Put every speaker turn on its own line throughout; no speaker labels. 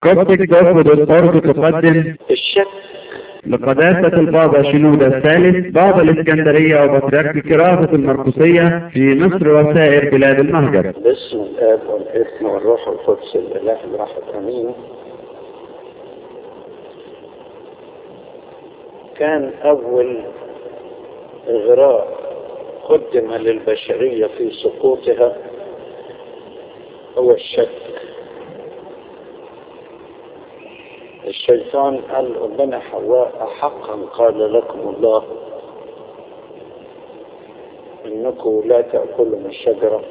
كوبتك دوت دوت تقدم
الشك
لقداسة البابا شنودة الثالث بابا الإسكندرية وبطريرك الكرافة المرقسية في مصر وسائر بلاد المهجر
باسم الاب والابن والروح القدس الاله الواحد امين كان اول اغراء قدم للبشريه في سقوطها هو الشك الشيطان قال ربنا حواء حقا قال لكم الله انكم لا تاكلوا من الشجره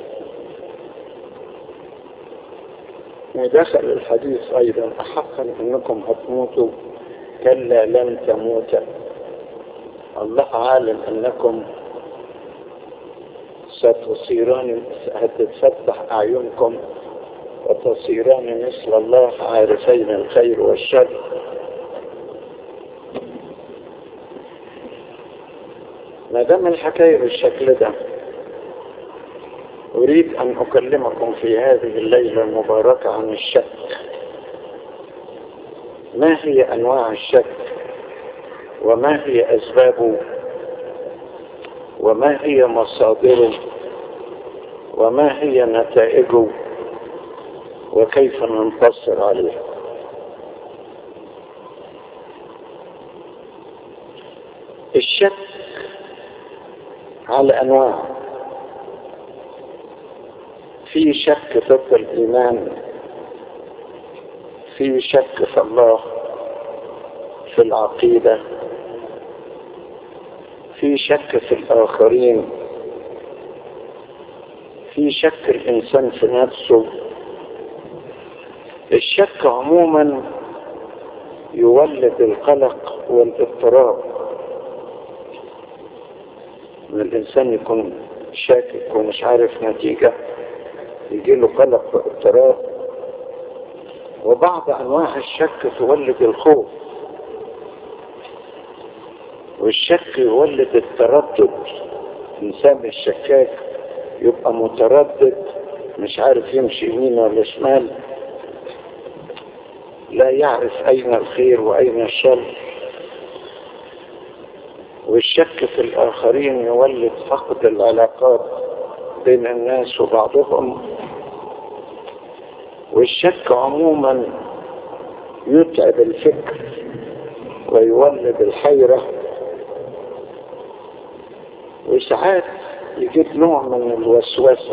ودخل الحديث ايضا احقا انكم هتموتوا كلا لن تموت الله عالم انكم ستصيران هتتفتح اعينكم وتصيران مثل الله عارفين الخير والشر ما دام الحكايه بالشكل ده أريد أن أكلمكم في هذه الليلة المباركة عن الشك ما هي أنواع الشك وما هي أسبابه وما هي مصادره وما هي نتائجه وكيف ننتصر عليه الشك على أنواع في شك ضد الإيمان في شك في الله في العقيدة في شك في الآخرين في شك الإنسان في نفسه الشك عموما يولد القلق والاضطراب ان الانسان يكون شاكك ومش عارف نتيجة يجي له قلق واضطراب وبعض انواع الشك تولد الخوف والشك يولد التردد الانسان الشكاك يبقى متردد مش عارف يمشي يمين ولا شمال لا يعرف أين الخير وأين الشر والشك في الآخرين يولد فقد العلاقات بين الناس وبعضهم والشك عموما يتعب الفكر ويولد الحيرة وساعات يجيب نوع من الوسوسة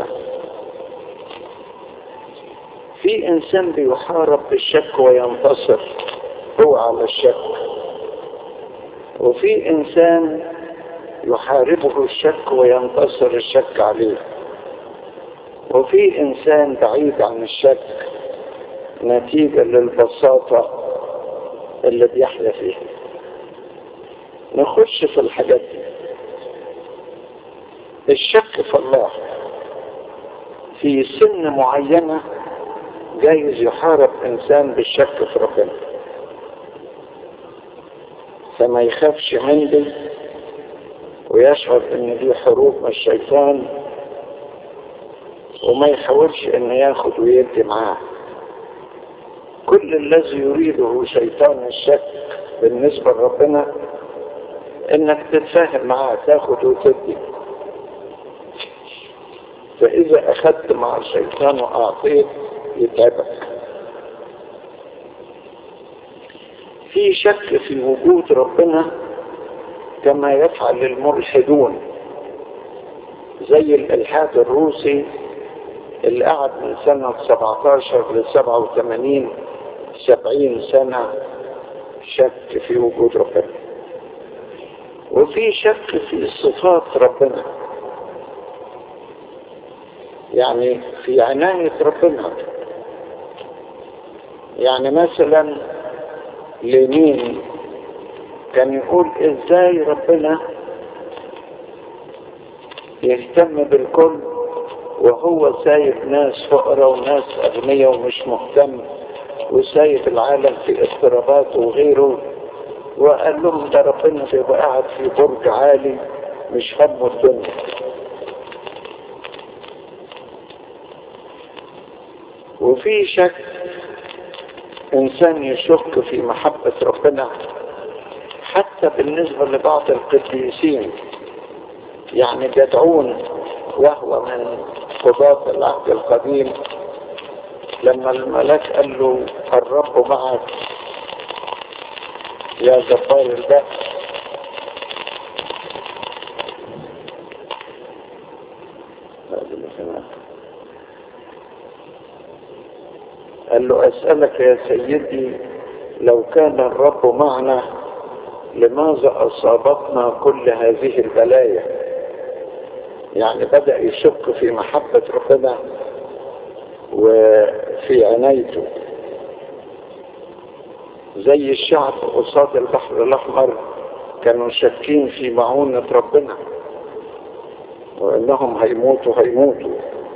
في انسان بيحارب بالشك وينتصر هو على الشك وفي انسان يحاربه الشك وينتصر الشك عليه وفي انسان بعيد عن الشك نتيجة للبساطة اللي بيحيا فيها نخش في الحاجات دي الشك في الله في سن معينه جايز يحارب انسان بالشك في ربنا فما يخافش من دي ويشعر ان دي حروب من الشيطان وما يحاولش ان ياخد ويدي معاه كل الذي يريده شيطان الشك بالنسبة لربنا انك تتفاهم معاه تاخد وتدي فاذا اخذت مع الشيطان واعطيت يتعبك في شك في وجود ربنا كما يفعل الملحدون زي الالحاد الروسي اللي قعد من سنة 17 ل 87 70 سنة شك في وجود ربنا وفي شك في صفات ربنا يعني في عناية ربنا يعني مثلا لمين كان يقول ازاي ربنا يهتم بالكل وهو سايب ناس فقراء وناس اغنياء ومش مهتم وسايب العالم في اضطرابات وغيره وقال لهم ده ربنا بيبقى قاعد في برج عالي مش همه الدنيا وفي شك انسان يشك في محبة ربنا حتى بالنسبة لبعض القديسين يعني جدعون وهو من قضاة العهد القديم لما الملاك قال له الرب معك يا جبار البأس قال له أسألك يا سيدي لو كان الرب معنا لماذا أصابتنا كل هذه البلايا يعني بدأ يشك في محبة ربنا وفي عنايته زي الشعب قصاد البحر الأحمر كانوا شاكين في معونة ربنا وإنهم هيموتوا هيموتوا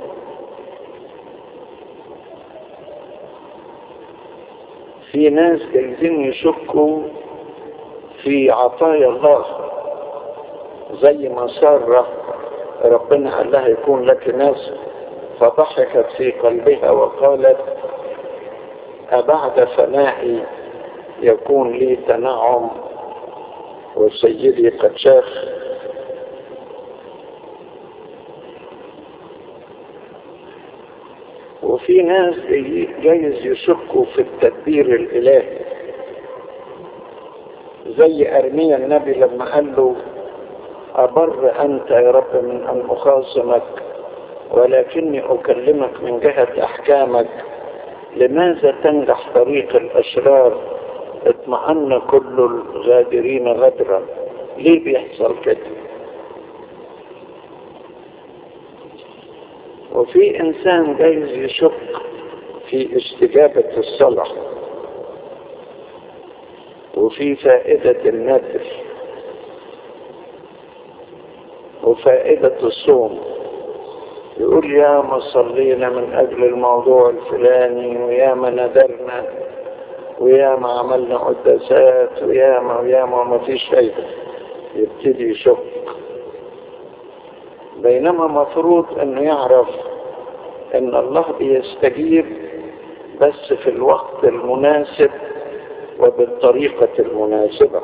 في ناس جايزين يشكوا في عطايا الله زي ما سارة ربنا قال لها يكون لك ناس فضحكت في قلبها وقالت أبعد فنائي يكون لي تنعم وسيدي قد شاخ وفي ناس جايز يشكوا في التدبير الإلهي زي أرميا النبي لما قال له أبر أنت يا رب من أن أخاصمك ولكني أكلمك من جهة أحكامك لماذا تنجح طريق الأشرار اطمأن كل الغادرين غدرا ليه بيحصل كده وفي إنسان جايز يشك في استجابة الصلاة وفي فائدة النذر وفائدة الصوم يقول يا ما صلينا من أجل الموضوع الفلاني ويا ما ندرنا ويا ما عملنا قداسات ويا ما ويا ما ما فيش فايدة يبتدي يشك بينما مفروض انه يعرف ان الله بيستجيب بس في الوقت المناسب وبالطريقة المناسبة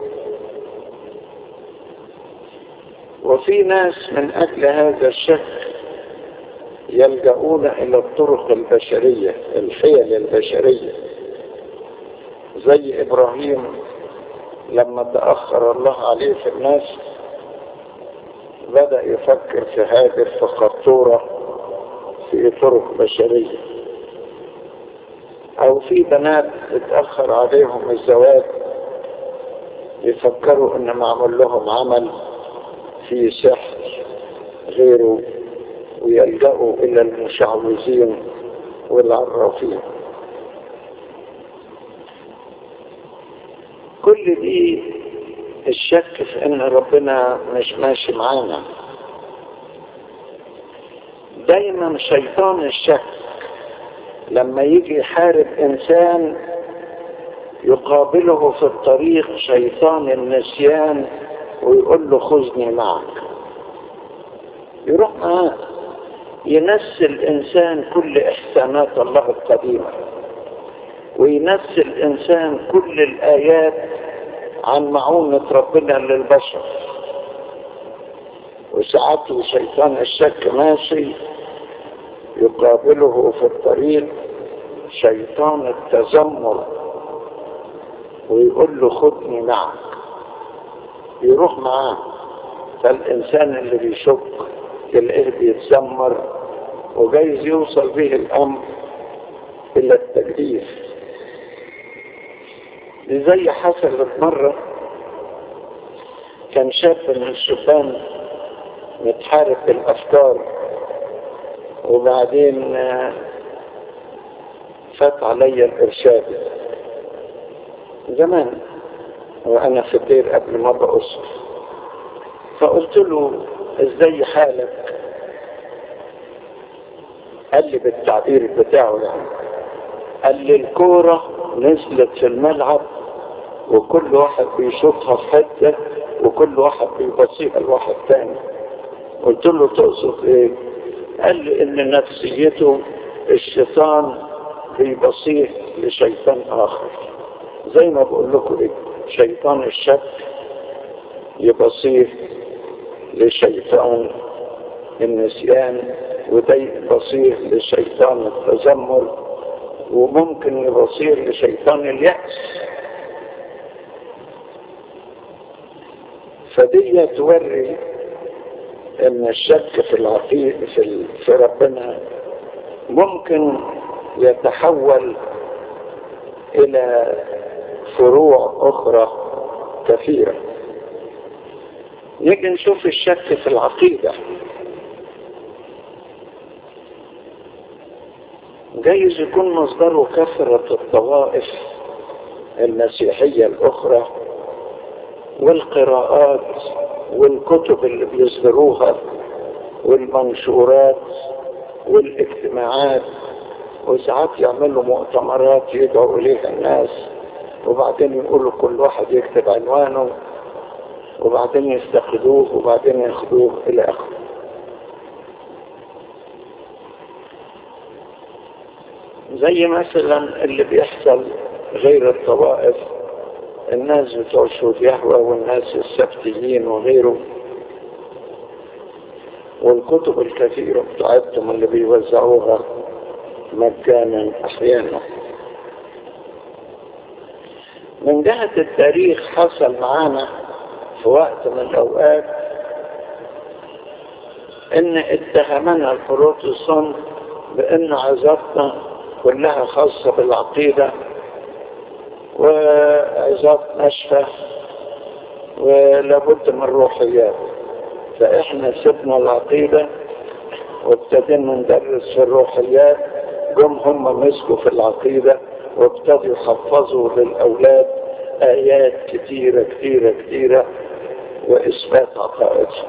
وفي ناس من اجل هذا الشك يلجؤون الى الطرق البشرية الحيل البشرية زي ابراهيم لما تأخر الله عليه في الناس بدأ يفكر في هاجر في خطورة في طرق بشرية أو في بنات اتأخر عليهم الزواج يفكروا إن معمول لهم عمل في سحر غيره ويلجأوا إلى المشعوذين والعرافين كل دي الشك في ان ربنا مش ماشي معانا دايما شيطان الشك لما يجي يحارب انسان يقابله في الطريق شيطان النسيان ويقول له خذني معك يروح معاه ينسي الانسان كل احسانات الله القديمه وينسي الانسان كل الايات عن معونة ربنا للبشر وساعات شيطان الشك ماشي يقابله في الطريق شيطان التذمر ويقول له خدني معك يروح معاه فالإنسان اللي بيشك تلاقيه بيتذمر وجايز يوصل به الأمر إلى التجديف زي حصلت مرة كان شاب من الشبان متحارب بالأفكار وبعدين فات علي الإرشاد زمان وأنا في الدير قبل ما بأصف فقلت له ازاي حالك قال لي بالتعبير بتاعه يعني قال لي الكورة نزلت في الملعب وكل واحد بيشوطها في حتة وكل واحد بيبصيها لواحد تاني قلت له تقصد ايه قال لي ان نفسيته الشيطان بيبصيه لشيطان آخر زي ما بقول لكم إيه شيطان الشك يبصيه لشيطان النسيان وده يبصيه لشيطان التذمر وممكن يبصير لشيطان اليأس فدي توري ان الشك في العقيدة في, في ربنا ممكن يتحول الى فروع اخرى كثيرة نيجي نشوف الشك في العقيدة جايز يكون مصدره كثرة الطوائف المسيحية الأخرى والقراءات والكتب اللي بيصدروها والمنشورات والاجتماعات وساعات يعملوا مؤتمرات يدعوا إليها الناس وبعدين يقولوا كل واحد يكتب عنوانه وبعدين يستخدوه وبعدين ياخدوه إلى آخره زي مثلا اللي بيحصل غير الطوائف الناس بتوع شهود يهوى والناس السبتيين وغيره والكتب الكثيرة بتاعتهم اللي بيوزعوها مجانا أحيانا من جهة التاريخ حصل معانا في وقت من الأوقات إن اتهمنا البروتستانت بأن عظاتنا كلها خاصة بالعقيدة وعظات نشفة ولابد من روحيات فإحنا سبنا العقيدة وابتدينا ندرس في الروحيات جم هم مسكوا في العقيدة وابتدوا يحفظوا للأولاد آيات كتيرة كتيرة كتيرة وإثبات عقائدهم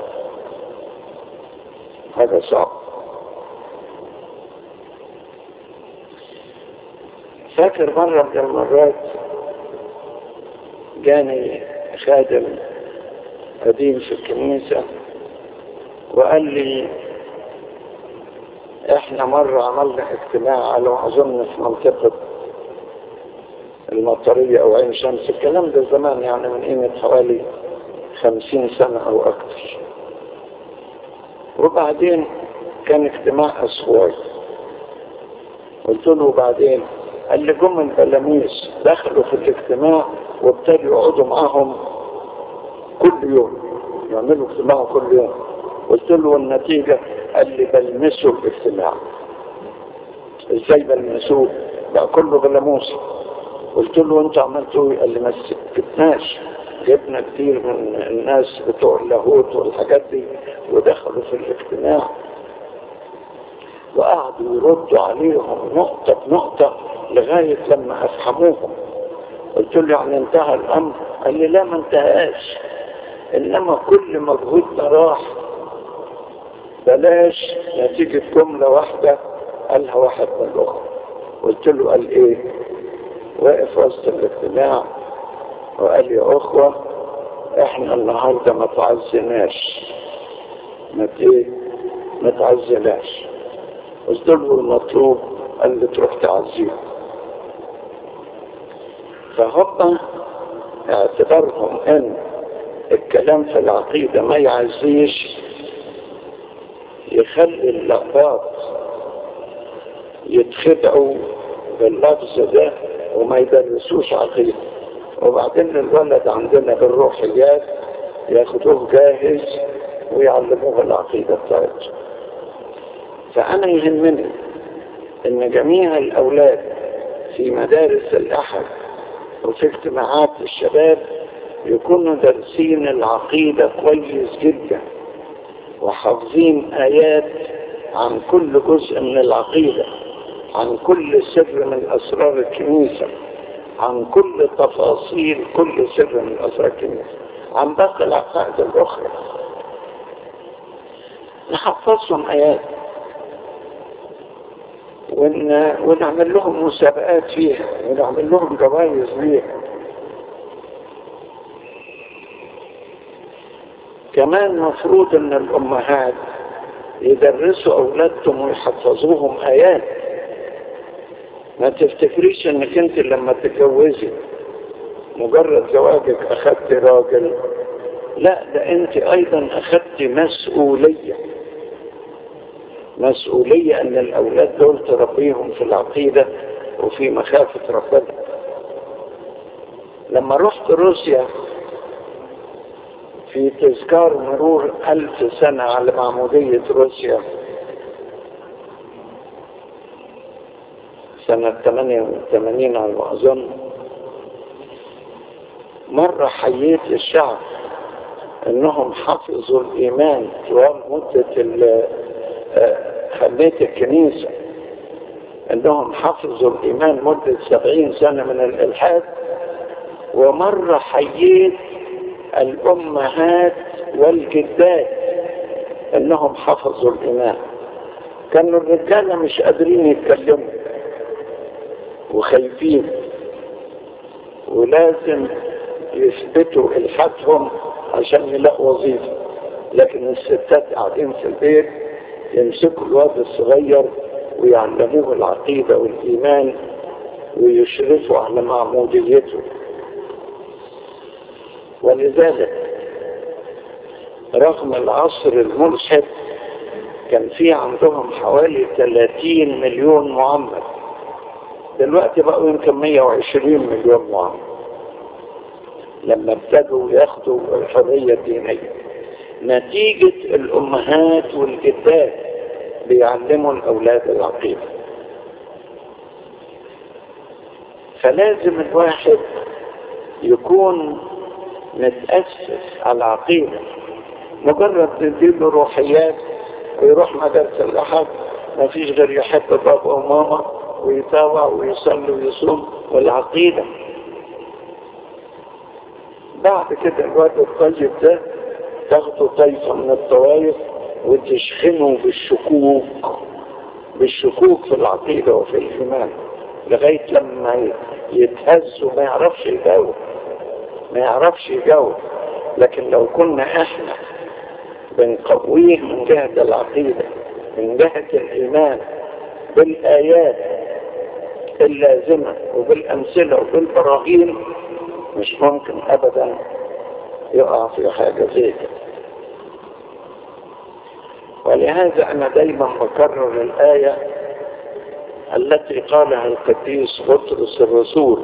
هذا صعب فاكر مرة من المرات جاني خادم قديم في الكنيسة وقال لي احنا مرة عملنا اجتماع على ما اظن في منطقة المطرية او عين شمس الكلام ده زمان يعني من قيمة حوالي خمسين سنة او اكتر وبعدين كان اجتماع اسبوعي قلت له بعدين قال لي جم البلاميس دخلوا في الاجتماع وابتدوا يقعدوا معاهم كل يوم يعملوا اجتماع كل يوم قلت له النتيجة قال لي بلمسوا الاجتماع ازاي بلمسوه بقى كله بلموس قلت له انت عملتوا ايه قال لي ما سكتناش جبنا كتير من الناس بتوع اللاهوت والحاجات دي ودخلوا في الاجتماع وقعدوا يردوا عليهم نقطة بنقطة لغاية لما أفهموهم قلت له يعني انتهى الأمر قال لي لا ما انتهاش إنما كل مجهودنا راح بلاش نتيجة جملة واحدة قالها واحد من الأخرى قلت له قال إيه واقف وسط الاجتماع وقال لي يا أخوة إحنا النهاردة ما تعزناش ما إيه ما تعزناش قلت له المطلوب قال لي تروح تعزيه فهم اعتبارهم ان الكلام في العقيدة ما يعزيش يخلي اللقاط يتخدعوا باللفظ ده وما يدرسوش عقيدة وبعدين الولد عندنا بالروحيات ياخدوه جاهز ويعلموه العقيدة بتاعته فأنا يهمني ان جميع الاولاد في مدارس الاحد وفي اجتماعات الشباب يكونوا دارسين العقيدة كويس جدا وحافظين آيات عن كل جزء من العقيدة عن كل سر من أسرار الكنيسة عن كل تفاصيل كل سر من أسرار الكنيسة عن باقي العقائد الأخرى نحفظهم آيات ون... ونعمل لهم مسابقات فيها ونعمل لهم جوائز فيها كمان مفروض ان الامهات يدرسوا اولادهم ويحفظوهم ايات ما تفتكريش انك انت لما تتجوزي مجرد زواجك اخدت راجل لا ده انت ايضا اخدت مسؤولية مسؤولية ان الاولاد دول تربيهم في العقيدة وفي مخافة ربنا لما رحت روسيا في تذكار مرور ألف سنة على معمودية روسيا سنة 88 على ما أظن مرة حييت الشعب انهم حفظوا الايمان طوال مدة خليت الكنيسة انهم حفظوا الايمان مدة سبعين سنة من الالحاد ومرة حييت الامهات والجدات انهم حفظوا الايمان كانوا الرجالة مش قادرين يتكلموا وخايفين ولازم يثبتوا الحادهم عشان يلاقوا وظيفة لكن الستات قاعدين في البيت يمسكوا الواد الصغير ويعلموه العقيدة والإيمان ويشرفوا على معموديته ولذلك رغم العصر الملحد كان في عندهم حوالي 30 مليون معمر دلوقتي بقوا يمكن 120 مليون معمر لما ابتدوا ياخدوا الحرية الدينية نتيجة الأمهات والجدات بيعلموا الأولاد العقيدة فلازم الواحد يكون متأسس على العقيدة مجرد تديله روحيات ويروح مدرسة الأحد ما فيش غير يحب بابا وماما ويتابع ويصلي ويصوم والعقيدة بعد كده الواد الطيب ده تاخده طيفة من الطوائف وتشحنه بالشكوك بالشكوك في العقيدة وفي الإيمان لغاية لما يتهز وما يعرفش يجاوب ما يعرفش يجاوب لكن لو كنا احنا بنقويه من جهة العقيدة من جهة الإيمان بالآيات اللازمة وبالأمثلة وبالبراهين مش ممكن أبدا يقع في حاجة زي كده ولهذا أنا دايما بكرر الآية التي قالها القديس بطرس الرسول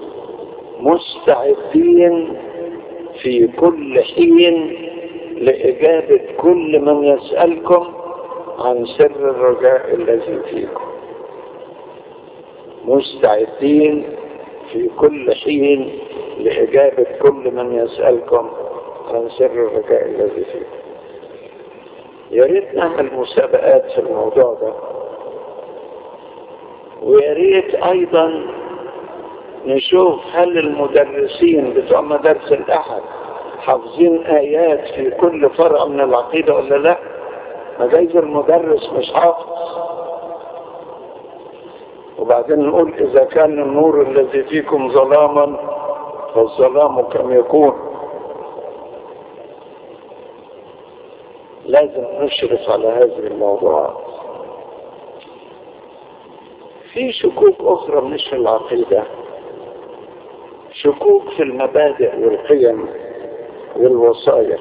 مستعدين في كل حين لإجابة كل من يسألكم عن سر الرجاء الذي فيكم مستعدين في كل حين لإجابة كل من يسألكم عن سر الرجاء الذي فيكم يا ريت نعمل مسابقات في الموضوع ده ويا ريت أيضا نشوف هل المدرسين بتوع مدارس الأحد حافظين آيات في كل فرع من العقيدة ولا لا ما جايز المدرس مش حافظ وبعدين نقول إذا كان النور الذي فيكم ظلاما فالظلام كم يكون لازم نشرف على هذه الموضوعات في شكوك أخرى مش في العقيدة شكوك في المبادئ والقيم والوصايا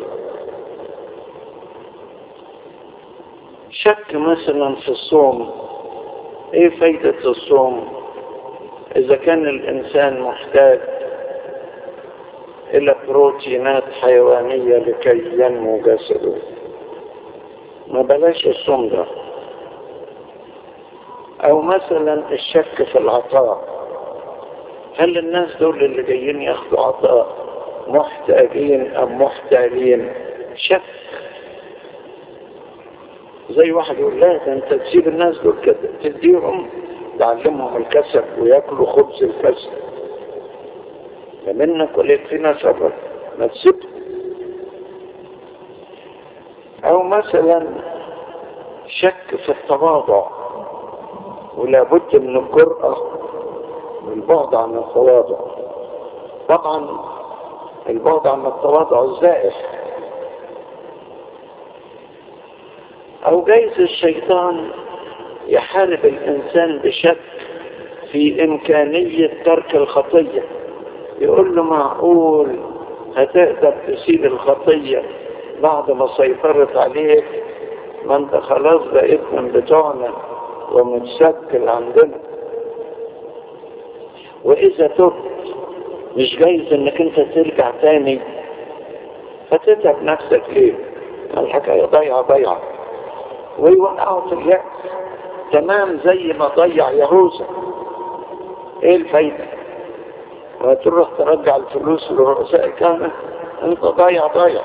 شك مثلا في الصوم ايه فايدة الصوم اذا كان الانسان محتاج الى بروتينات حيوانية لكي ينمو جسده ما بلاش الصوم ده او مثلا الشك في العطاء هل الناس دول اللي جايين ياخدوا عطاء محتاجين ام محتاجين شك زي واحد يقول لا ده انت تسيب الناس دول كده تديهم تعلمهم الكسب وياكلوا خبز الكسب لا منك ولا يكفينا صبر ما تسيبهم او مثلا شك في التواضع ولا بد من الجرأة والبعد عن التواضع طبعا البعد عن التواضع الزائف او جايز الشيطان يحارب الانسان بشك في إمكانية ترك الخطية يقول له معقول هتقدر تسيب الخطية بعد ما سيطرت عليك ما انت خلاص بقيت من بتوعنا ومتسجل عندنا واذا تبت مش جايز انك انت ترجع تاني فتتعب نفسك ليه الحكاية ضيعة ضيعة ويوقعوا في اليأس تمام زي ما ضيع يهوذا ايه الفايدة وتروح ترجع الفلوس لرؤساء الكهنة انت ضيع ضيع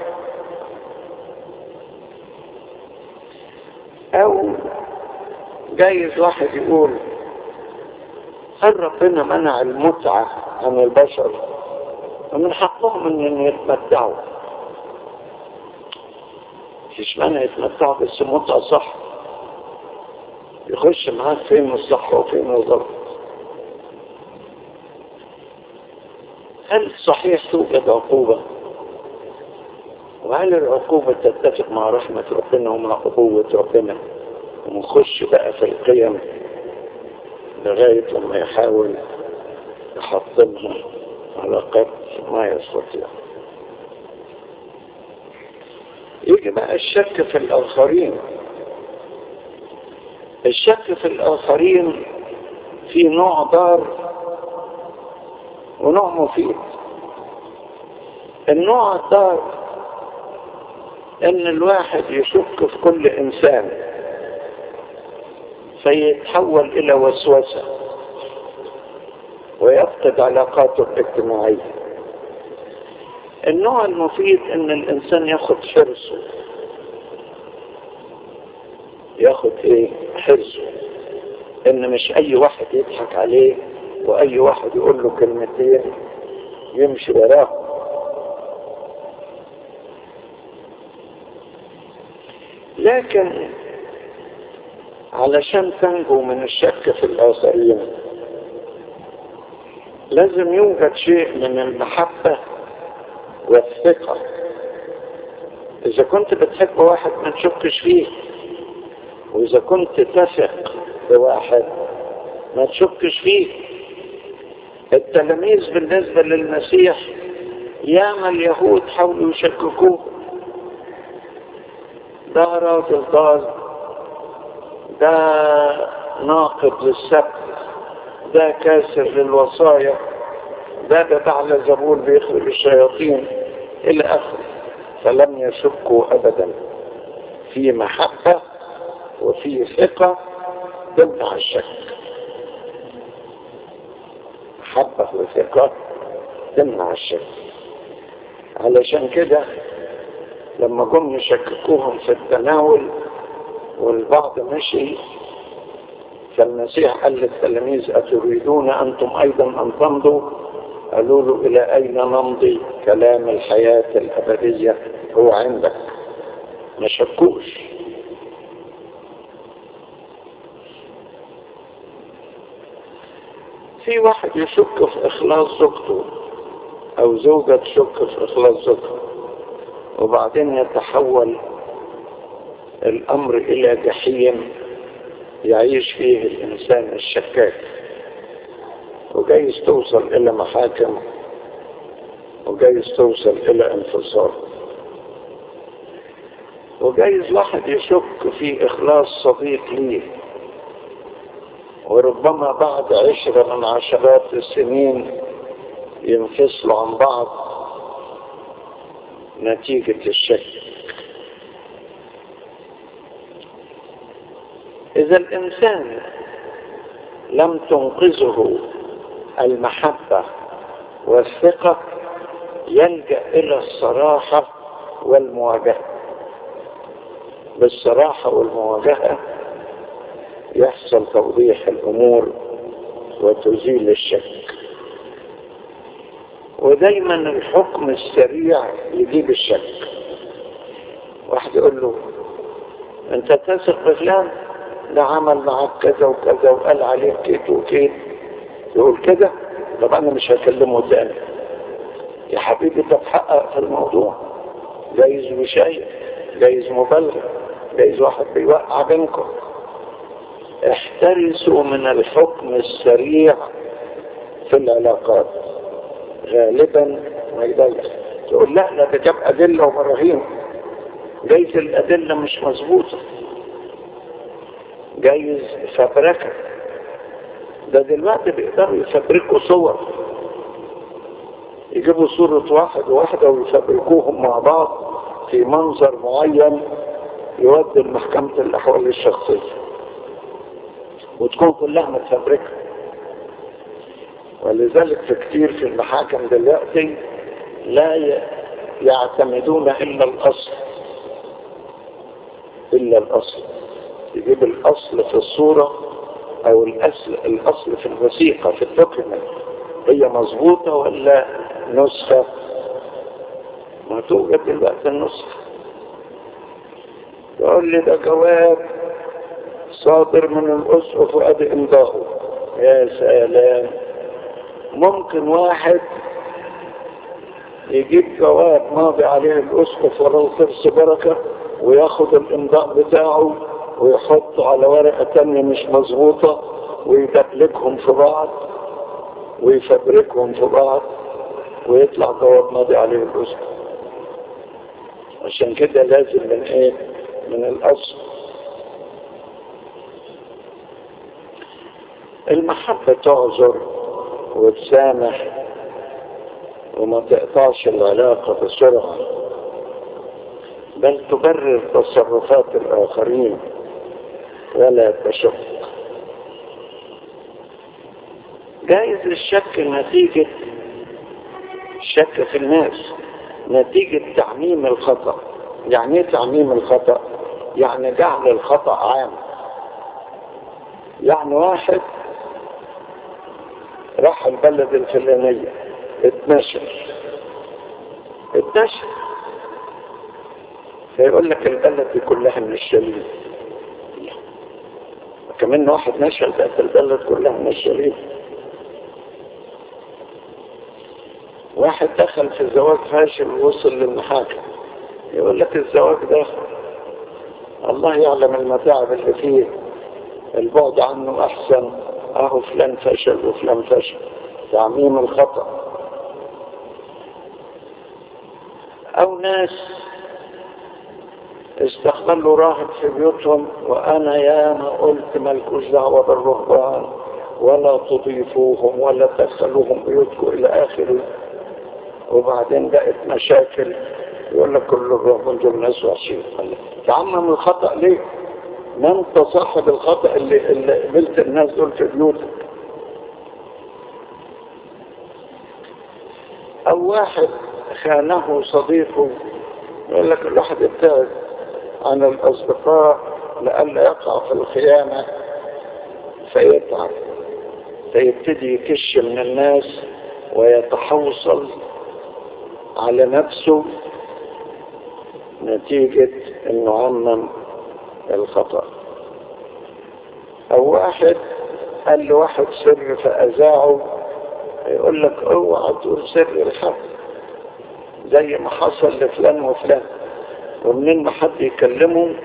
او جايز واحد يقول هل ربنا منع المتعة عن البشر ومن حقهم ان يتمتعوا مفيش مانع يتمتعوا بس متعة صح يخش معاك فين الصح وفين الغلط هل صحيح توجد عقوبة وهل العقوبة تتفق مع رحمة ربنا ومع قوة ربنا ونخش بقى في القيم لغاية لما يحاول يحطمها على قدر ما يستطيع يجي بقى الشك في الآخرين الشك في الآخرين في نوع ضار ونوع مفيد النوع الضار ان الواحد يشك في كل انسان فيتحول الى وسوسة ويفقد علاقاته الاجتماعية النوع المفيد ان الانسان ياخد حرصه ياخد ايه حرصه ان مش اي واحد يضحك عليه واي واحد يقول له كلمتين يمشي وراه لكن علشان تنجو من الشك في الآخرين لازم يوجد شيء من المحبة والثقة إذا كنت بتحب واحد ما تشكش فيه وإذا كنت تثق بواحد ما تشكش فيه التلاميذ بالنسبة للمسيح ياما اليهود حاولوا يشككوه ده راجل ضال ده ناقض للسبت ده كاسر للوصايا ده ببعل زبون بيخرج الشياطين إلى آخره فلم يشكوا أبدا في محبة وفي ثقة تمنع الشك محبة وثقة تمنع الشك علشان كده لما جم يشككوهم في التناول والبعض مشي فالمسيح قال للتلاميذ أتريدون أنتم أيضا أن تمضوا قالوا له إلى أين نمضي كلام الحياة الأبدية هو عندك ما شكوش في واحد يشك في إخلاص زوجته أو زوجة تشك في إخلاص زوجها وبعدين يتحول الأمر إلى جحيم يعيش فيه الإنسان الشكاك وجايز توصل إلى محاكم وجايز توصل إلى انفصال وجايز واحد يشك في إخلاص صديق ليه وربما بعد عشرة من عشرات السنين ينفصلوا عن بعض نتيجة الشك إذا الإنسان لم تنقذه المحبة والثقة يلجأ إلى الصراحة والمواجهة بالصراحة والمواجهة يحصل توضيح الأمور وتزيل الشك ودايما الحكم السريع يجيب الشك واحد يقول له انت تثق بفلان ده عمل معاك كذا وكذا وقال عليك كيت وكيت يقول كده طب انا مش هكلمه تاني يا حبيبي تتحقق في الموضوع جايز مشاية جايز مبالغة جايز واحد بيوقع بينكم احترسوا من الحكم السريع في العلاقات غالبا ما يضيع تقول لا لا ده جاب أدلة وبراهين جايز الأدلة مش مظبوطة جايز فبركة ده دلوقتي بيقدروا يفبركوا صور يجيبوا صورة واحد وواحدة ويفبركوهم مع بعض في منظر معين يودي لمحكمة الأحوال الشخصية وتكون كلها متفبركة ولذلك في كتير في المحاكم دلوقتي لا يعتمدون إلا الأصل إلا الأصل يجيب الأصل في الصورة أو الأصل, الأصل في الوثيقة في الدوكيمنت هي مظبوطة ولا نسخة ما توجد دلوقتي النسخة يقول لي ده جواب صادر من الأسقف وأدي إمضاؤه يا سلام ممكن واحد يجيب جواب ماضي عليه الأسقف ولو ترس بركة وياخد الإمضاء بتاعه ويحطه على ورقة تانية مش مظبوطة ويدبلكهم في بعض ويفبركهم في بعض ويطلع جواب ماضي عليه الأسقف عشان كده لازم من ايه من الأصل المحبة تعذر وتسامح وما تقطعش العلاقة بسرعة بل تبرر تصرفات الآخرين ولا تشك جايز الشك نتيجة الشك في الناس نتيجة تعميم الخطأ يعني ايه تعميم الخطأ يعني جعل الخطأ عام يعني واحد راح البلد الفلانية اتنشر اتنشر فيقول لك البلد دي كلها من الشليل كمان واحد نشر بقت البلد كلها من الشليل واحد دخل في الزواج فاشل ووصل للمحاكم يقول لك الزواج ده الله يعلم المتاعب اللي فيه البعد عنه احسن اهو فلان فشل وفلان فشل تعميم الخطأ او ناس استقبلوا راهب في بيوتهم وانا ياما قلت مالكوش دعوه بالرهبان ولا تضيفوهم ولا تدخلوهم بيوتكم الى اخره وبعدين بقت مشاكل يقول لك كل الرهبان دول ناس وحشين تعمم الخطا ليه؟ ما انت صاحب الخطا اللي اللي قبلت الناس دول في بيوتك او واحد خانه صديقه يقول لك الواحد ابتعد عن الاصدقاء لئلا يقع في الخيانه فيتعب فيبتدي يكش من الناس ويتحوصل على نفسه نتيجة انه عمم الخطأ او واحد قال له واحد سر فأذاعه يقول لك اوعى تقول سر الحق زي ما حصل لفلان وفلان ومنين ما حد يكلمه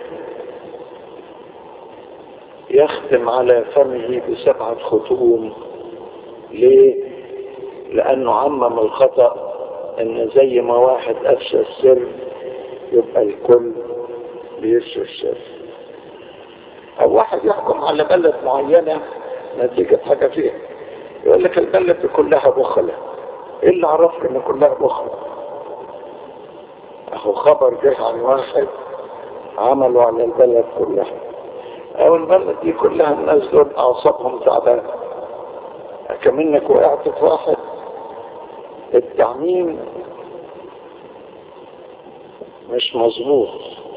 يختم على فمه بسبعة ختوم ليه؟ لأنه عمم الخطأ إن زي ما واحد أفشى السر يبقى الكل بيفشى السر أو واحد يحكم على بلد معينة نتيجة حاجة فيها يقول لك البلد كلها بخلة إيه اللي عرفك إن كلها بخلة؟ أهو خبر جه عن واحد عملوا على البلد كلها أو البلد دي كلها الناس دول أعصابهم تعبانة كمنك وقعت في واحد التعميم مش مظبوط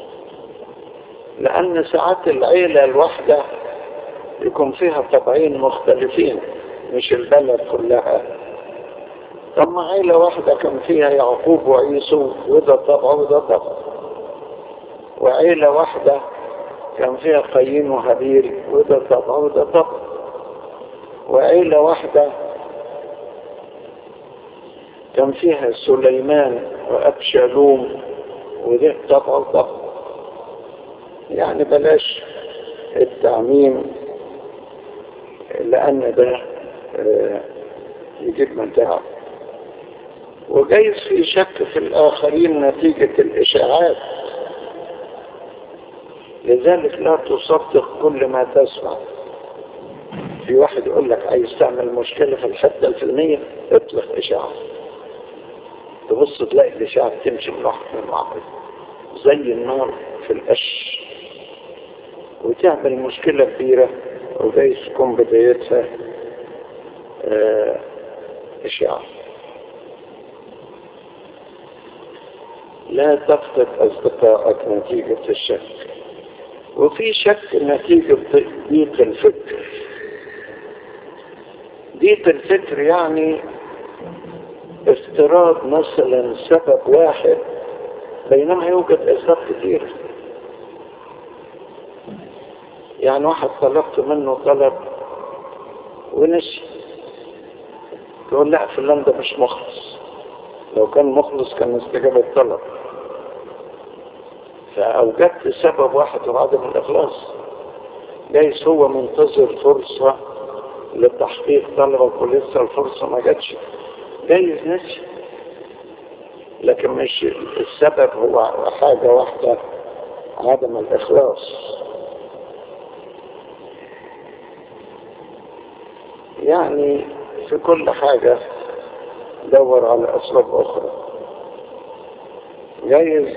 لأن ساعات العيلة الواحدة يكون فيها طبعين مختلفين مش البلد كلها طب ما عيلة واحدة كان فيها يعقوب وعيسو وده طبع وده طبع وعيلة واحدة كان فيها قايين وهابيل وده طبع وده طبع وعيلة واحدة كان فيها سليمان وأبشالوم وده طبع وطبع يعني بلاش التعميم لأن ده آه، يجيب متاعب وجايز في شك في الآخرين نتيجة الإشاعات لذلك لا تصدق كل ما تسمع في واحد يقول لك عايز تعمل مشكلة في الحتة الفلانية اطلق إشاعة تبص تلاقي الإشاعة تمشي من واحد من واحد زي النار في القش وتعمل مشكلة كبيرة وجايز تكون بدايتها آه، إشاعة لا تفقد أصدقائك نتيجة الشك وفي شك نتيجة ضيق الفكر ضيق الفكر يعني افتراض مثلا سبب واحد بينما يوجد أسباب كثيرة يعني واحد طلبت منه طلب ونسي تقول لا فلان ده مش مخلص لو كان مخلص كان استجاب الطلب فأوجدت سبب واحد وعدم الإخلاص جايز هو منتظر فرصة لتحقيق طلبك ولسه الفرصة ما جاتش جايز نسي لكن مش السبب هو حاجة واحدة عدم الإخلاص يعني في كل حاجة دور على أسباب أخرى جايز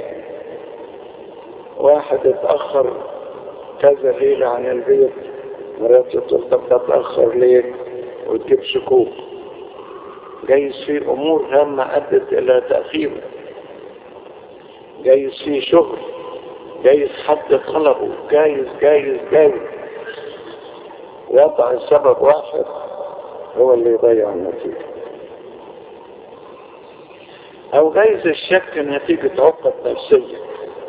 واحد اتأخر كذا ليلة عن البيت مراته تقول طب تتأخر ليه وتجيب شكوك جايز في أمور هامة أدت إلى تأخيره جايز في شغل جايز حد طلبه جايز جايز جايز وضع سبب واحد هو اللي يضيع النتيجة أو جايز الشك نتيجة عقد نفسية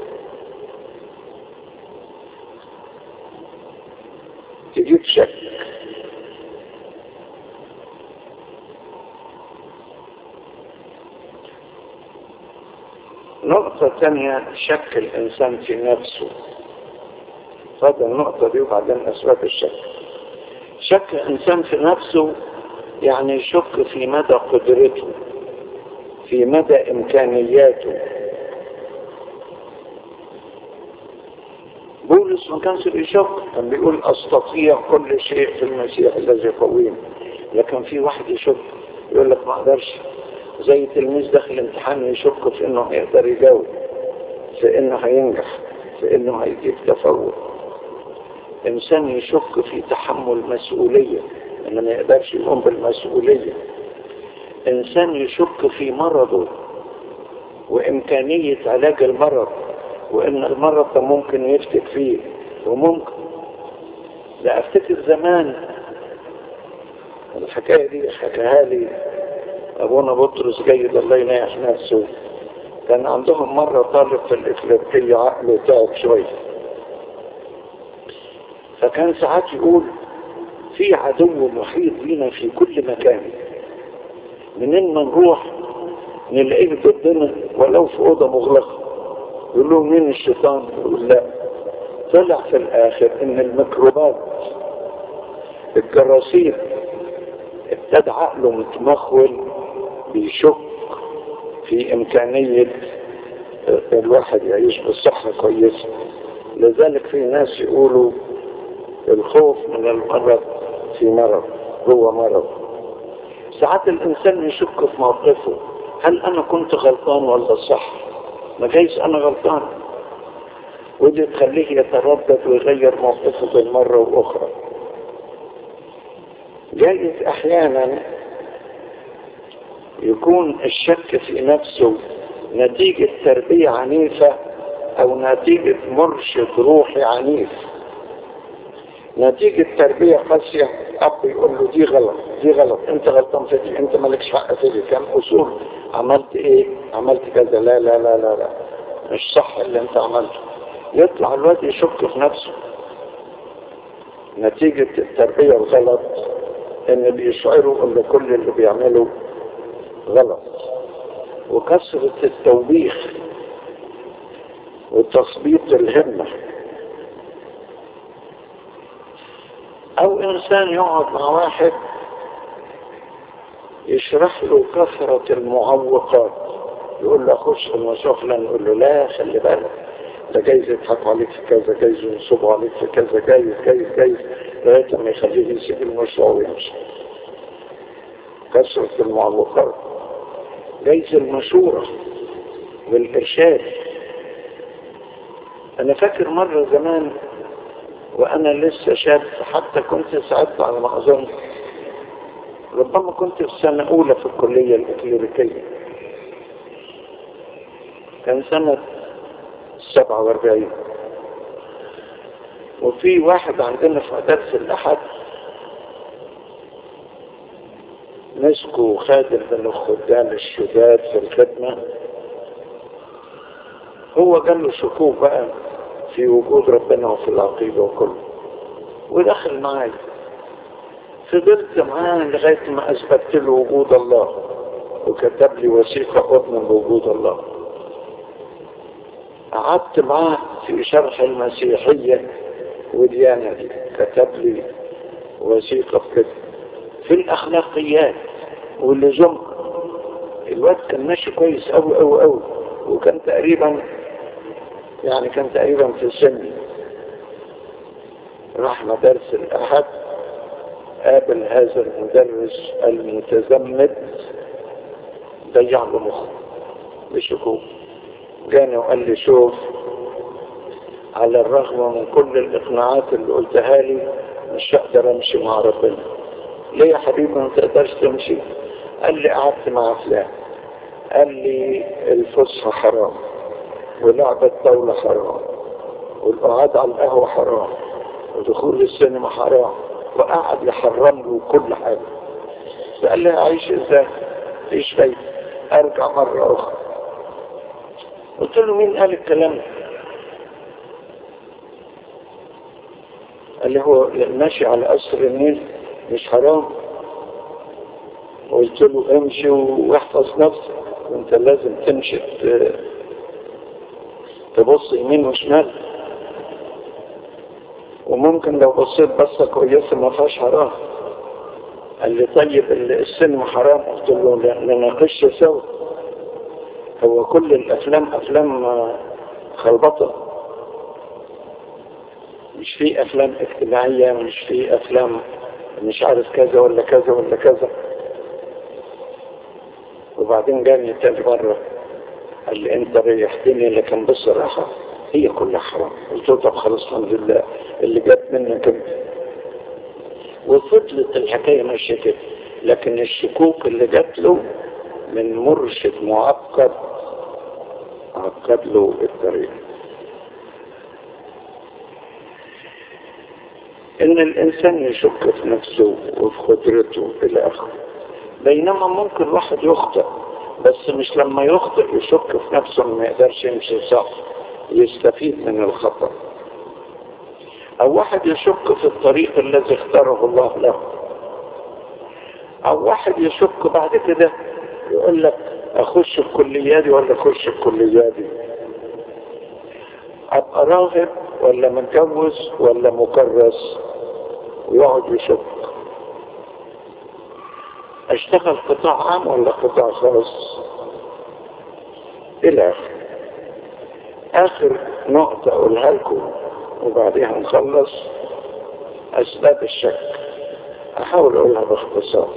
تجيب شك نقطة ثانية شك الإنسان في نفسه هذا النقطة دي وبعدين أسباب الشك شك الإنسان في نفسه يعني يشك في مدى قدرته في مدى إمكانياته بولس ما كانش بيشك كان بيقول أستطيع كل شيء في المسيح الذي يقويني لكن في واحد يشك يقول لك ما أقدرش زي تلميذ داخل امتحان يشك في انه هيقدر يجاوب في انه هينجح في انه هيجيب تفوق انسان يشك في تحمل مسؤولية انه ما يقدرش يقوم بالمسؤولية انسان يشك في مرضه وامكانية علاج المرض وان المرض ده ممكن يفتك فيه وممكن ده افتكر زمان الحكاية دي حكاها لي أبونا بطرس جيد الله يناح نفسه كان عندهم مرة طالب في الإفريقية عقله تعب شوية فكان ساعات يقول في عدو محيط بينا في كل مكان منين ما نروح نلاقيه ضدنا ولو في أوضة مغلقة يقول لهم مين الشيطان يقول لا طلع في الآخر إن الميكروبات الجراثيم ابتدى عقله متمخول بيشك في إمكانية الواحد يعيش بصحة كويسة لذلك في ناس يقولوا الخوف من المرض في مرض هو مرض ساعات الإنسان يشك في موقفه هل أنا كنت غلطان ولا صح ما جايز أنا غلطان ودي تخليه يتردد ويغير موقفه بين مرة وأخرى جايز أحيانا يكون الشك في نفسه نتيجة تربية عنيفة أو نتيجة مرشد روحي عنيف نتيجة تربية قاسية أب يقول له دي غلط دي غلط أنت غلطان في دي أنت مالكش حق في دي كان أصول عملت إيه عملت كذا لا لا لا لا لا مش صح اللي أنت عملته يطلع الواد يشك في نفسه نتيجة التربية الغلط ان بيشعروا ان كل اللي بيعمله غلط وكثرة التوبيخ وتثبيط الهمة او انسان يقعد مع واحد يشرح له كثرة المعوقات يقول له اخش في المشروع فلان يقول له لا خلي بالك ده جايز يضحكوا عليك في كذا جايز ينصبوا عليك في كذا جايز جايز جايز لغاية ما يخليه يسيب المشروع ويمشي كثرة المعوقات جايز المشورة والإرشاد أنا فاكر مرة زمان وأنا لسه شاب حتى كنت ساعدت على ما أظن ربما كنت في سنة أولى في الكلية الإكليريكية كان سنة 47 وفي واحد عندنا في درس الأحد مسكوا خادم من الخدام الشداد في الخدمة هو قال له شكوك بقى في وجود ربنا وفي العقيدة وكله ودخل معايا فضلت معاه لغاية ما أثبتت له وجود الله وكتب لي وثيقة أضمن بوجود الله قعدت معاه في شرح المسيحية وديانة دي كتب لي وثيقة كده في الأخلاقيات واللزوم الواد كان ماشي كويس أوي أوي أوي وكان تقريبا يعني كان تقريبا في سني راح مدارس الأحد قابل هذا المدرس المتزمت ضيع له مخه بشكوك جاني وقال لي شوف على الرغم من كل الإقناعات اللي قلتها لي مش هقدر أمشي مع ربنا ليه يا حبيبي ما تقدرش تمشي قال لي قعدت مع فلان قال لي الفسحة حرام ولعب الطاولة حرام والقعاد على القهوة حرام ودخول السينما حرام وقعد يحرم له كل حاجة فقال لي أعيش إزاي ايش فايدة أرجع مرة أخرى قلت له مين قال الكلام ده قال لي هو ماشي على قصر النيل مش حرام قلت له امشي واحفظ نفسك وانت لازم تمشي تبص يمين وشمال وممكن لو بصيت بصة كويسة ما فيهاش حرام قال لي طيب السينما حرام قلت له نناقش سوا هو كل الافلام افلام خلبطة مش في افلام اجتماعية مش في افلام مش عارف كذا ولا كذا ولا كذا وبعدين جاني تاني مرة قال لي انت ريحتني لكن بصراحة هي كلها حرام قلت له طب خلاص الحمد لله اللي جت منك انت وفضلت الحكاية ماشية كده لكن الشكوك اللي جات له من مرشد معقد عقد له الطريق ان الانسان يشك في نفسه وفي قدرته الى اخره بينما ممكن واحد يخطئ بس مش لما يخطئ يشك في نفسه ما يقدرش يمشي صح يستفيد من الخطأ او واحد يشك في الطريق الذي اختاره الله له او واحد يشك بعد كده يقول لك اخش الكلية دي ولا اخش الكلية دي ابقى راغب ولا متجوز ولا مكرس ويقعد يشك اشتغل قطاع عام ولا قطاع خاص الى اخر اخر نقطة اقولها لكم وبعدها نخلص اسباب الشك احاول اقولها باختصار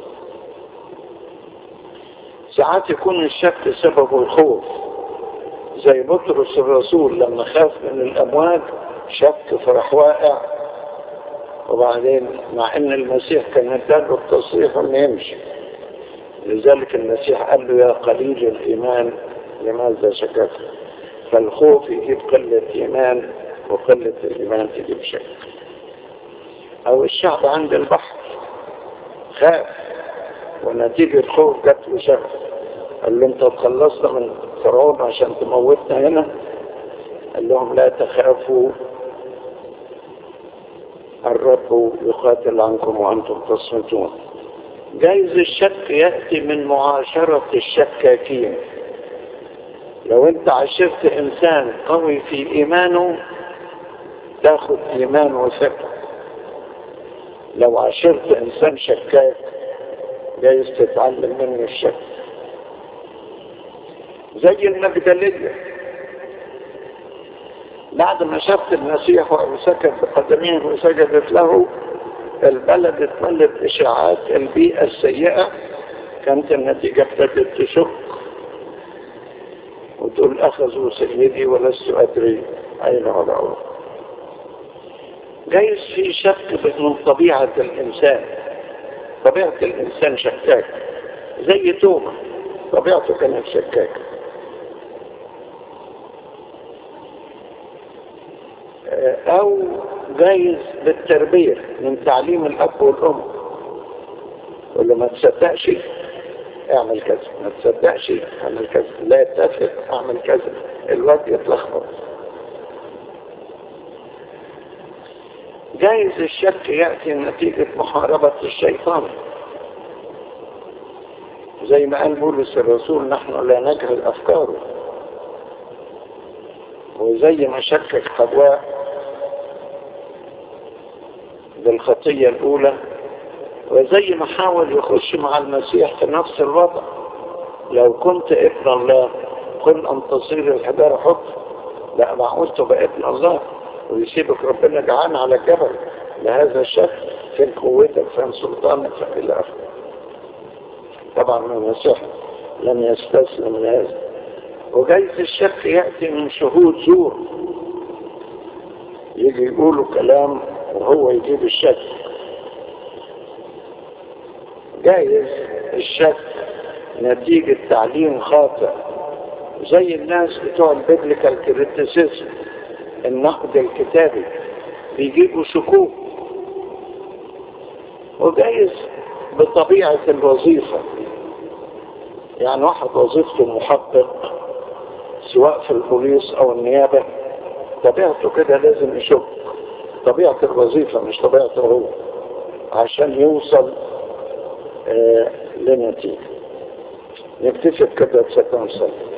ساعات يكون الشك سببه الخوف زي بطرس الرسول لما خاف من الامواج شك فراح واقع وبعدين مع ان المسيح كان اداله التصريح انه يمشي لذلك المسيح قال له يا قليل الايمان لماذا شككت فالخوف يجيب قلة ايمان وقلة الايمان تجيب شك او الشعب عند البحر خاف ونتيجة خوف جات له شك قال له انت تخلصت من فرعون عشان تموتنا هنا قال لهم لا تخافوا الرب يقاتل عنكم وأنتم تصمتون جايز الشك يأتي من معاشرة الشكاكين لو انت عشرت انسان قوي في ايمانه تاخد ايمان وثقة لو عاشرت انسان شكاك جايز تتعلم منه الشك زي المجدلية بعد ما شافت المسيح وسكت بقدميه وسجدت له البلد اتملت اشاعات البيئة السيئة كانت النتيجة ابتدت تشك وتقول اخذوا سيدي ولست ادري اين وضعوه جايز في شك من طبيعة الانسان طبيعة الانسان شكاك زي توما طبيعته كانت شكاكه او جايز بالتربية من تعليم الاب والام ولا ما تصدقش اعمل كذا ما تصدقش اعمل كذا لا يتفق اعمل كذا الواد يتلخبط جايز الشك يأتي نتيجة محاربة الشيطان زي ما قال بولس الرسول نحن لا نجهل أفكاره وزي ما شكك حواء بالخطية الأولى وزي ما حاول يخش مع المسيح في نفس الوضع لو كنت ابن الله قل أن تصير الحجارة حب لا معقول تبقى ابن الله ويسيبك ربنا جعان على الجبل لهذا الشك فين قوتك فين سلطانك إلى آخره طبعا المسيح لم يستسلم لهذا وجايز الشك يأتي من شهود زور يجي يقولوا كلام وهو يجيب الشك جايز الشك نتيجة تعليم خاطئ زي الناس بتوع البيبليكال كريتيسيزم النقد الكتابي بيجيبوا شكوك وجايز بطبيعة الوظيفة يعني واحد وظيفته محقق سواء في البوليس او النيابة طبيعته كده لازم يشك طبيعة الوظيفة مش طبيعته هو عشان يوصل آه لنتيجة نكتفي بكده بشكل